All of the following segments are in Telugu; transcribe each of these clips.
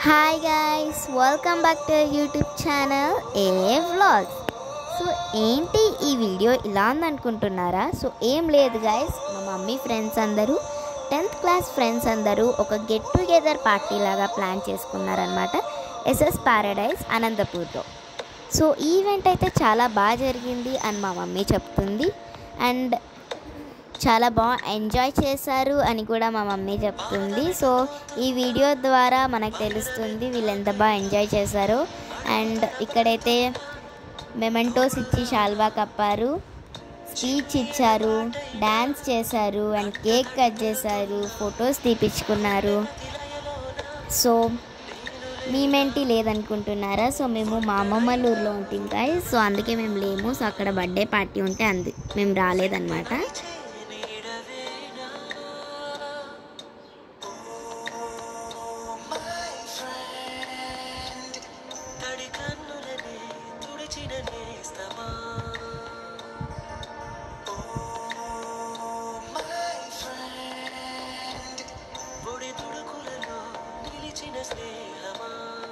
hi guys welcome back to YouTube channel A vlogs so ఏంటి ఈ వీడియో ఇలా ఉందనుకుంటున్నారా సో ఏం లేదు గైస్ మా మమ్మీ ఫ్రెండ్స్ అందరూ టెన్త్ క్లాస్ ఫ్రెండ్స్ అందరూ ఒక గెట్ టుగెదర్ పార్టీ లాగా ప్లాన్ చేసుకున్నారనమాట ఎస్ఎస్ ప్యారడైజ్ అనంతపూర్లో సో ఈ ఈవెంట్ అయితే చాలా బాగా జరిగింది అని మా మమ్మీ చెప్తుంది అండ్ చాలా బాగా ఎంజాయ్ చేశారు అని కూడా మా మమ్మీ చెప్తుంది సో ఈ వీడియో ద్వారా మనకు తెలుస్తుంది వీళ్ళు ఎంత బాగా ఎంజాయ్ చేశారో అండ్ ఇక్కడైతే మెమెంటోస్ ఇచ్చి షాల్వా కప్పారు స్పీచ్ ఇచ్చారు డ్యాన్స్ చేశారు అండ్ కేక్ కట్ చేశారు ఫొటోస్ తీపించుకున్నారు సో మేమేంటి లేదనుకుంటున్నారా సో మేము మా అమ్మమ్మల ఊర్లో ఉంటుంది సో అందుకే మేము లేము సో అక్కడ బర్త్డే పార్టీ ఉంటే అందు మేము రాలేదన్నమాట తడి కన్నులనే తుడిచిన నేస్తమా ఓ మై ఫ్రెండ్ ఒడి తుడుకులలో నిలిచిన స్నేహమా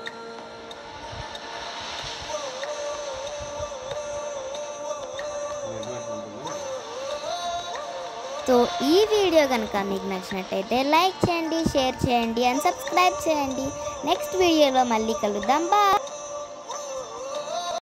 సో ఈ వీడియో కనుక మీకు నచ్చినట్టయితే లైక్ చేయండి షేర్ చేయండి అండ్ సబ్స్క్రైబ్ చేయండి నెక్స్ట్ వీడియోలో మళ్ళీ కలుద్దాం బా